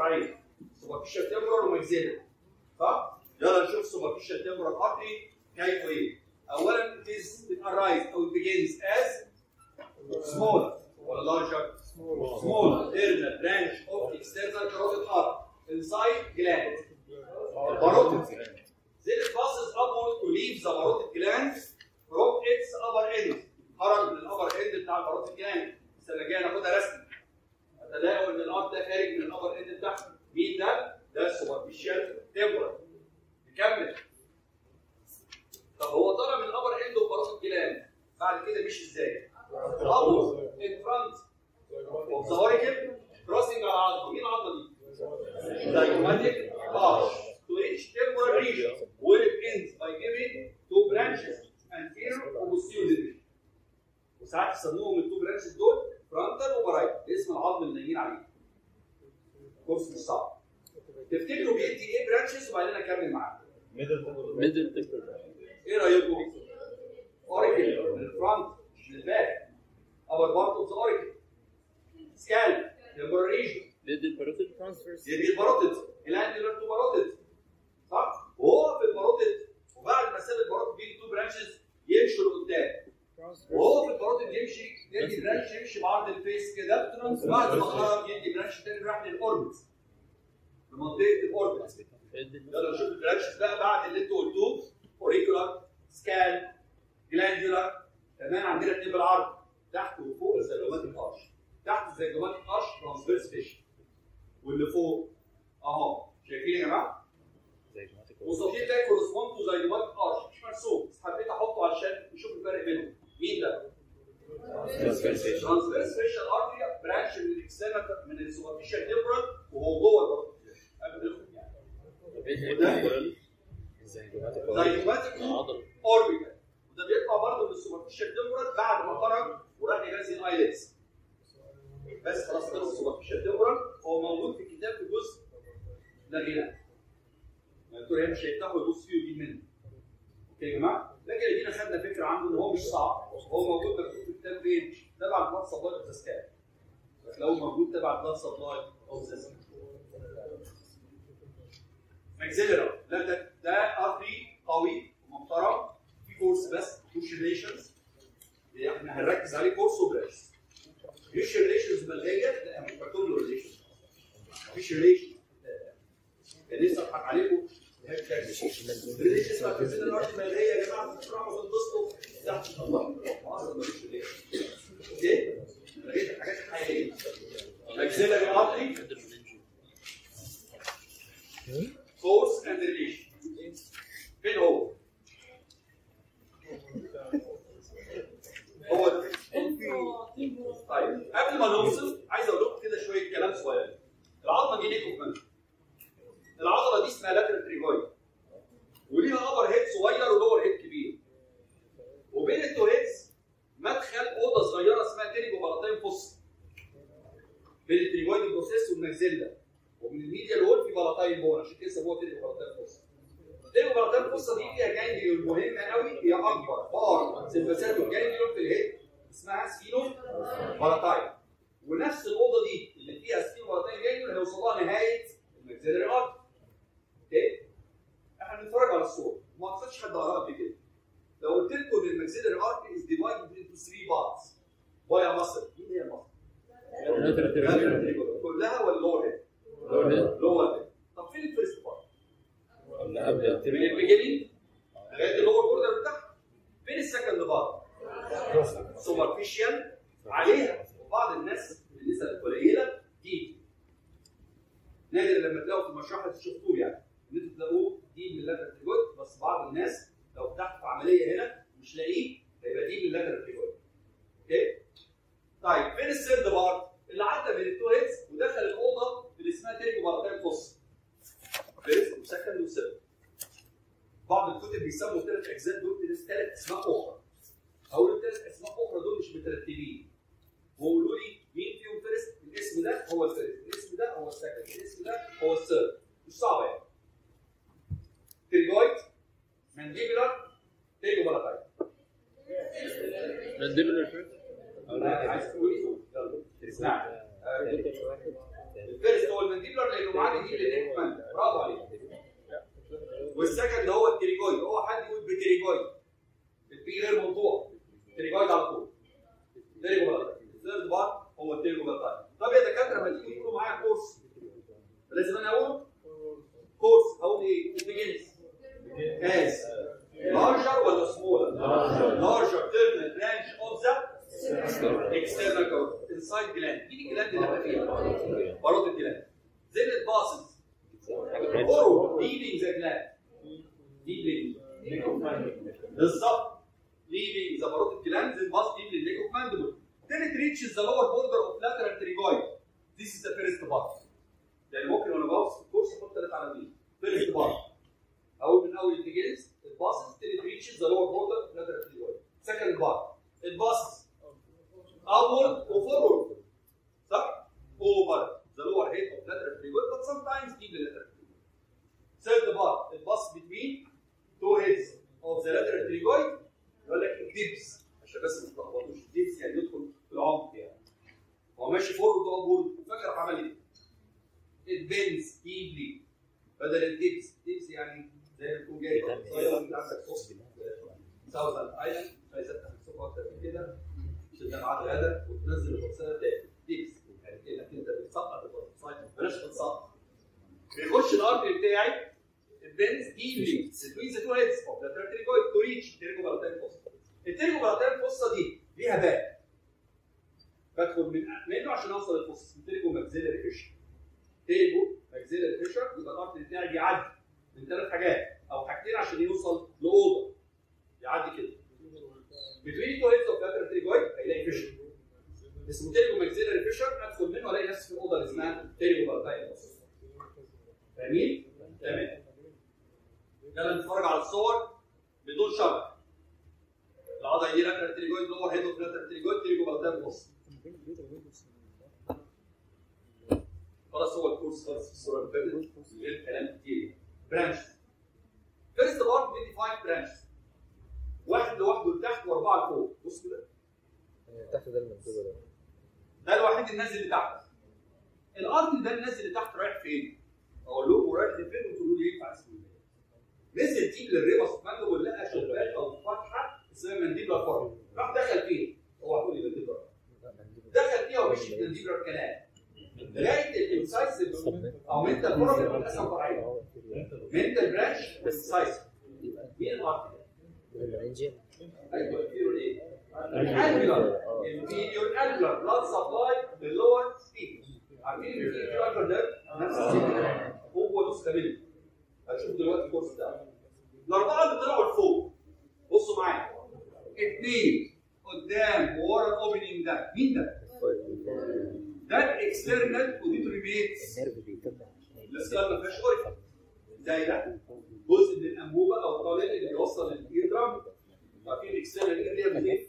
فرعين سوبرفيشال تمبرال وماكسيلر صح؟ يلا نشوف سوبرفيشال تمبرال ارتري كيف ايه؟ اولا it is it arise او it begins as small ولا larger small internal branch of external carotid artery inside gland parotid then it passes upward to leave the parotid gland from its upper end خرج من الابر اند بتاع الباروتيد جلاند السنه الجايه ناخدها رسمي هتلاقوا ان الارض ده خارج من الابر اند بتاعته مين ده؟ ده السوبرفيشال تمبرال نكمل طب هو طالع من الابر اند وباروتيد جلاند بعد كده مشي ازاي؟ ابو ان فرونت اوف ذا اوريكل كروسنج على العظمه مين العظمه دي؟ Zygomatic arch to reach temporal region where it ends by giving two branches anterior و posterior division. وساعات يسموهم التو برانشز دول فرونتال وبرايت اسم العظم اللي نايمين عليه. كورس مش صعب. تفتكروا بيدي ايه برانشز وبعدين اكمل معاكم. ميدل تمبر ايه رايكم؟ اوريكل من الفرونت مش من الباك. ابر بارت اوف ذا اوريكل. سكال temporal region ميدل باروتيد ترانسفيرس دي دي الباروتيد الاندولار تو باروتيد صح؟ وهو في الباروتيد وبعد ما ساب الباروتيد بين تو برانشز يمشوا لقدام وهو في الباروتيد يمشي يدي برانش يمشي بعرض الفيس كده بعد ما خرج يدي برانش تاني راح للاوربت لمنطقه الاوربت يلا نشوف البرانشز بقى بعد اللي انتوا قلتوه اوريكولار سكال جلاندولار كمان عندنا اتنين بالعرض تحت وفوق الزيجوماتيك ارش تحت الزيجوماتيك ارش ترانسفيرس فيشن واللي فوق اهو شايفين يا جماعه؟ وصفين ده كورسبوند تو زيجوماتيك ارش مش مرسوم بس حبيت احطه عشان نشوف الفرق بينهم مين ده؟ ترانسفيرس فيشن ارتري برانش من الاكسترنال من السوبرفيشال تمبرال وهو جوه البطن قبل ما يدخل يعني زيجوماتيك اوربيتال وده بيطلع برضه من السوبرفيشال تمبرال بعد ما خرج وراح يغذي الايلتس بس خلاص خلص السوبرفيشال تمبرال هو موجود في الكتاب في جزء لا غنى الدكتور مش هيفتحه ويبص فيه ويجيب منه اوكي يا جماعه لكن ادينا خدنا فكره عنه ان هو مش صعب هو موجود مكتوب في الكتاب فين؟ تبع البلاد سبلاي اوف ذا سكان لو موجود تبع البلاد سبلاي اوف ذا سكان ماكسيلرا لا ده ده ارتري قوي ومحترم في كورس بس مفيش ريليشنز احنا هنركز عليه كورس وبلاش مفيش ريليشنز ملغيه لا مش مكتوب له ريليشنز مفيش ريليشن كان لسه اضحك عليكم ريليشنز بتاعت الارتري ملغيه يا جماعه تفرحوا تنبسطوا تحت الله مصر مفيش ريليشن اوكي لقيت الحاجات الحقيقيه ماكسيلري ارتري force and relation فين هو؟ هو ده طيب قبل ما نوصل عايز اقول لكم كده شويه كلام صغير العظمه دي ليه كوفمنت العضله دي اسمها لاترال تريجويد وليها ابر هيد صغير ولور هيد كبير وبين التو هيدز مدخل اوضه صغيره اسمها تيريجو بلاطين فص بين التريجويد البروسيس والماكسيلا ومن الميديا وول في بلاطين بون عشان كده سموها تيريجو بلاطين فص تيريجو بلاطين فص دي فيها جانجليون مهمه قوي هي اكبر بار سيمباسات والجانجليون في الهيد اسمها سفينو بلاطين ونفس الاوضه دي اللي فيها سفينو بلاطين جانجليون هيوصل لها نهايه الماكسيلري ارت اوكي احنا بنتفرج على الصور ما اعتقدش حد قراها قبل كده لو قلت لكم ان الماكسيلري ارت از ديفايدد انتو 3 بارتس باي مصر مين هي مصر؟ كلها ولا لور هيد؟ لور هيد طب فين الفيرست بارت؟ من البيجنينج لغايه اللور بوردر بتاعها فين السكند بارت؟ سوبرفيشال عليها بعض الناس النسب القليله دي نادر لما تلاقوا في المشرحه شفتوه يعني ان انتوا تلاقوه دي من اللاتر تريجويد بس بعض الناس لو فتحت في عمليه هنا مش لاقيه هيبقى دي من اللاتر تريجويد اوكي طيب فين السيرد بارت اللي عدى من التو هيدز ودخل الاوضه اللي اسمها تيريجو بارتين فص فيرست وسكند وسيرد بعض الكتب بيسموا الثلاث اجزاء دول ثلاث اسماء اخرى هقول الثلاث اسماء اخرى دول مش مترتبين وقولوا لي مين فيهم فيرست الاسم ده هو الفيرست الاسم ده هو السكند الاسم ده هو الثيرد مش صعبه يعني تريجويد مانديبولار تيريجو بارتين مانديبولار فيرست عايز تقول ايه؟ يلا اسمعني الفيرست هو المانديبلر لانه معاه دي اللي نيك مان برافو عليك والسكند هو التريجويد هو حد يقول بتريجويد البي غير موضوع تريجويد على طول تريجويد الثيرد بار هو التريجويد طب يا دكاتره ما تيجي تقولوا معايا كورس لازم انا اقول كورس اقول ايه؟ بيجنز as larger ولا smaller؟ larger terminal branch of the external carotid inside gland مين الجلاند اللي احنا فيها؟ باروت الجلاند then it passes through leaving the gland leaving بالظبط leaving the parotid gland then pass leaving the neck of mandible then it reaches the lower border of lateral pterygoid this is the first part يعني ممكن وانا بوصف الكورس احط ثلاث عناوين first part اول من اول begins it passes till it reaches the lower border of lateral pterygoid second part it passes upward or forward صح؟ over the lower head of lateral pterygoid but sometimes deep the lateral pterygoid third part it passes between two heads of the lateral pterygoid يقول لك الدبس عشان بس ما تتلخبطوش الدبس يعني يدخل في العمق يعني هو ماشي فورورد وابورد وفاكر عمل ايه؟ البنز ديبلي بدل الدبس دبس يعني زي ما تكون جاي صغير من عندك صوص ساوثرن ايلاند عايز افتح الصوت اكتر من كده عشان تبعت غدا وتنزل البصيره تاني دبس يعني كانك انت بتسقط البصيره بلاش تتسقط بيخش الارض بتاعي البنز ديبلي between the two heads of the pterygoid to reach التريجوبالاتين فوسا التريجوبالاتين فوسا دي ليها باب بدخل من منه عشان اوصل للفوسا اسمه تريجو ماكسيلري فيشر تريجو ماكسيلري فيشر يبقى الارض بتاعي بيعدي من ثلاث حاجات او حاجتين عشان يوصل لاوضه يعدي كده between two heads of the pterygoid هيلاقي فيشر اسمه تريجو ماكسيلري فيشر ادخل منه الاقي نفسي في الاوضه اللي اسمها تريجوبالاتين فوسا فاهمين؟ تمام يلا نتفرج على الصور بدون شرح العضله دي لاترال تريجويد لور هيد اوف لاترال تريجويد تريجو بلدان بص خلاص هو الكورس خلص في الصوره اللي فاتت من غير كلام كتير برانش فيرست بارت 25 برانش واحد لوحده لتحت واربعه لفوق بص كده تحت ده المنسوبه ده ده الوحيد النازل لتحت الارض ده النازل لتحت رايح فين؟ اقول لكم رايح لفين وتقولوا لي ينفع اسمه ايه؟ نزل تيجي للريبس مانجو لقى شباك او فتحه اسمها منديبلر فورم راح دخل فيها هو هتقول لي منديبلر دخل فيها ومشي في منديبلر كلام لغايه الانسايس او منتال فورم بتتقسم فرعين منتال برانش والانسايس مين الارض ده؟ الانجل ايوه الفيرو ايه؟ الانجلر الفيريور انجلر بلاد سبلاي للور سبيد عارفين الفيريور انجلر ده نفس الشيء هو نص كامل هتشوف دلوقتي الكورس ده الاربعه اللي طلعوا لفوق بصوا معايا اثنين قدام وورا الاوبننج ده مين ده؟ ده الاكسترنال اوديتوري ميتس النيرف بيكمل الاسكال ما فيهاش اوريكل زي ده جزء من الانبوبه او الطالب اللي بيوصل للاير درام عارفين الاكسترنال اير دي بتجيب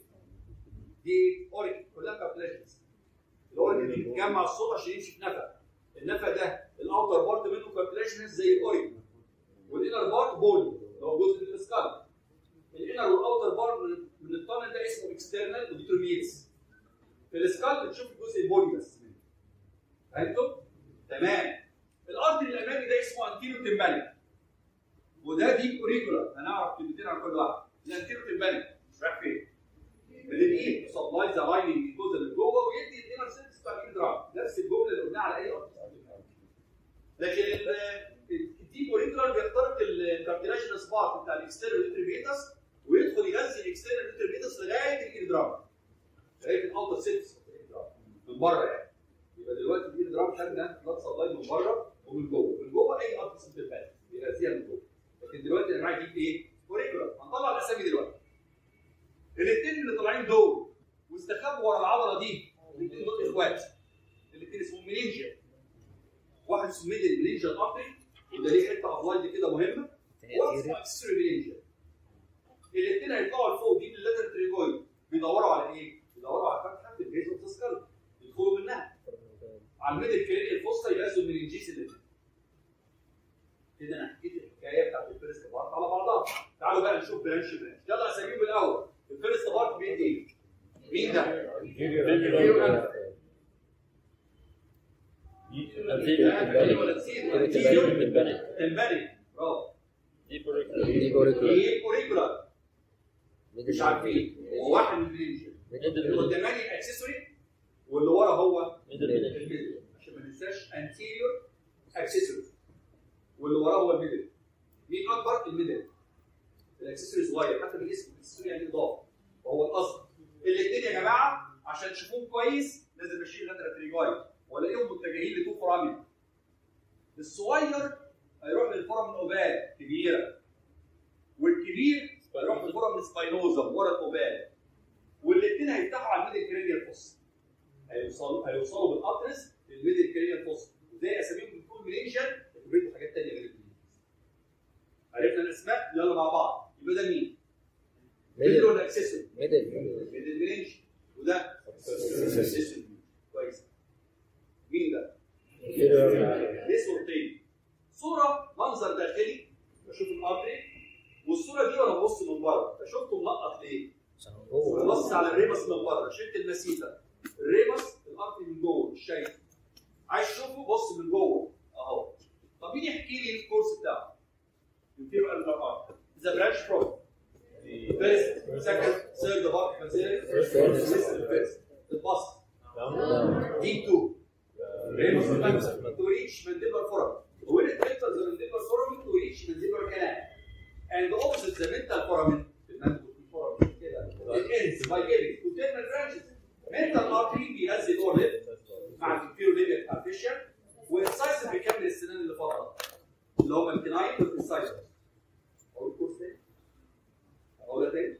دي اوريكل كلها كابلاجنز الاوريكل دي بتجمع الصوت عشان يمشي في نفق النفق ده الاوتر بارت منه كابلاجنز زي الاوريكل والانر بارت بول اللي هو جزء من السكال الانر والاوتر بارت من من التانل ده اسمه اكسترنال اوديتورميتس في السكال بتشوف الجزء البولي بس منه فهمتوا؟ تمام الارض الامامي ده اسمه انتيرو تمبالي وده ديب اوريكولار هنعرف كلمتين عن كل واحد الانتيرو تمبالي رايح فين؟ من الايد سبلاي ذا لايننج الجزء اللي جوه ويدي الانر سيرفيس بتاع الاندرام نفس الجمله اللي قلناها على اي ارض لكن ال- الديب اوريكولار بيخترق الكارتيلاجينس بارت بتاع الاكسترنال انترفيتس ويدخل يغذي الاكسترنال انترفيتس لغايه الاندرام لغايه الاوتر سيرفيس من بره يعني يبقى دلوقتي الاندرام خدنا بلاد سبلاي من بره ومن جوه من جوه اي ارض سنترفال بيغذيها من جوه لكن دلوقتي انا معايا دي ايه؟ اوريكولار هنطلع الاسامي دلوقتي الاثنين اللي طالعين دول واستخبوا ورا العضله دي الاثنين دول اخوات الاثنين اسمهم منينجا واحد اسمه ميدل منينجا الارتري وده ليه حته افلايد كده مهمه واحد اسمه اكستري منينجا الاثنين هيطلعوا لفوق دي من اللاتر تريجويد بيدوروا على ايه؟ بيدوروا على فتحه في البيز اوف سكال يدخلوا منها على الميدل كرينيال الفصه يغذوا المننجيس اللي فيه. كده انا حكيت الحكايه بتاعت الفيرست بارت على بعضها تعالوا بقى نشوف برانش برانش يلا اساميهم الاول الفيرست بارت بيدي ايه؟ مين ده؟ تنبني ولا تسيب ولا تنبني. تسيب تنبني تنبني برافو ديب اوريكولار دي اوريكولار دي اوريكولار مش عارفين هو واحد من الرينجر اللي قداماني اكسسوري واللي ورا هو ميدل ميدل الميدل عشان ما ننساش انتيريور اكسسوري واللي وراه هو الميدل مين اكبر الميدل الاكسسوري صغير حتى بالاسم الاكسسوري يعني اضافه وهو الاصل الاثنين يا جماعه عشان تشوفوهم كويس لازم اشيل لاترال تريجاي والاقيهم متجهين لتو فرامل الصغير هيروح للفورم الاوبال كبيره والكبير هيروح للفورم سباينوزا ورا الاوبال والاثنين هيفتحوا على الميدل كرينيال فوس هيوصلوا هيوصلوا بالاترس للميدل كرينيال فوس وزي اساميهم بتكون منيشن بيدوا حاجات ثانيه غير البليز عرفنا الاسماء يلا مع بعض يبقى ده مين؟ ميدل ميدل ولا اكسسوري؟ ميدل ميدل منيشن وده اكسسوري كويس مين ده؟ ليه صورتين صوره منظر داخلي بشوف الارتري والصوره دي وانا ببص من بره فشفته منقط ليه؟ عشان هو بص على الريبس من بره شلت المسيفه الريبس الارتري من جوه مش شايف عايز تشوفه بص من جوه اهو طب مين يحكي لي الكورس بتاعه؟ يمكن قال اه ذا برانش فروم فيرست سكند ثيرد بارت فيرست الباص دي 2 ريبس تو ريتش مانديبلر فورم وين التنتر ذا مانديبلر فورم تو ريتش مانديبلر كلام and opposite the mental foramen المانديبلر foramen كده it ends by giving to terminal branches mental artery بيغذي اللور ليب مع الانفيرو ليبيا بتاع الفيشر والانسايسر بيكمل السنان اللي فاضله اللي هم الكناين والانسايسر اقول الكورس تاني اقولها تاني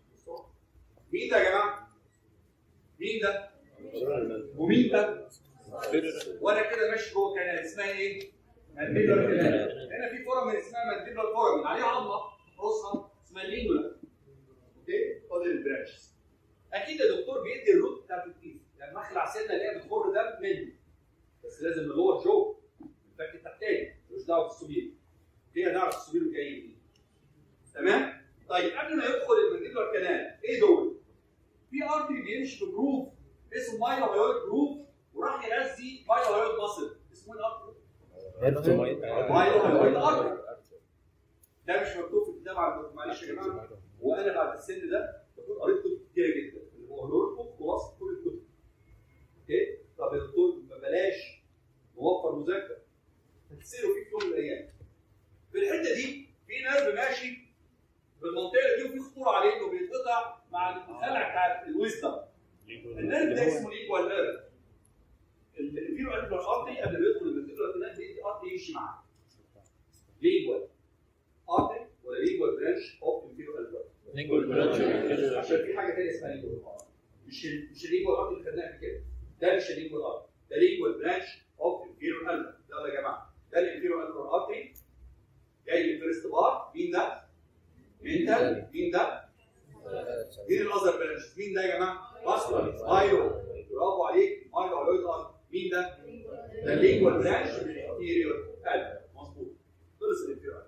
مين ده يا جماعه؟ مين ده؟ ومين ده؟ وانا كده ماشي جوه كانال اسمها ايه؟ مانديبلر كانال هنا في فورم اسمها مانديبلر فورم عليها عظمه راسها اسمها لينجولا اوكي؟ فاضل البرانشز اكيد يا دكتور بيدي الروت بتاعت الكيس يعني مخلع سنه اللي هي بتخر دم منه بس لازم اللي هو جو الفك التحتاني ملوش دعوه بالسوبير هي نعرف السوبير الجايين دي تمام؟ طيب قبل ما يدخل المانديبلر كانال ايه دول؟ في ارتري بيمشي في جروف اسمه مايلو هايويد جروف وراح يغذي مايلو هايويد ماسل اسمه ايه الارتري؟ مايلو هايويد ارتري ده مش مكتوب في الكتاب على معلش يا جماعه وانا بعد السن ده بكون قريت كتب كتيره جدا اللي بقول لكم خلاصه كل الكتب اوكي طب يا دكتور بلاش نوفر مذاكره هتسيروا فيه في يوم من الايام في الحته دي في نيرف ماشي في المنطقه دي وفي خطوره عليه انه بيتقطع مع الخلع بتاع الويزدم النيرف ده اسمه الايكوال نيرف الفيرو قبل ارتي قبل ما يدخل المنطقه الكنال بيدي ارتي يمشي معاه ليجوال ارتي ولا ليجوال برانش اوف الفيرو الفيرو لينجوال برانش عشان في حاجه ثانيه اسمها ليجوال مش ال- مش الليجوال ارت اللي خدناها قبل كده ده مش الليجوال ارت ده ليجوال برانش اوف الفيرو الفيرو يلا يا جماعه ده الانفيرو الفيرو ارتري جاي من فيرست بار مين ده؟ مين ده؟ مين ده؟ مين الاذر برانش؟ مين ده يا جماعه؟ باسكولار مايلو برافو عليك مايلو هايويد ارت مين ده؟ ده الليجوال برانش من الانفيريور الف مظبوط خلص الانفيريور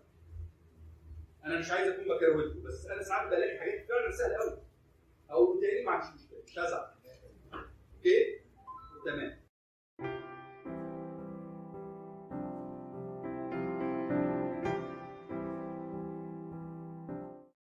انا مش عايز اكون بكروتكم بس انا ساعات بلاقي حاجات فعلا سهله قوي او تاني ما عنديش مشكله مش هزعل اوكي تمام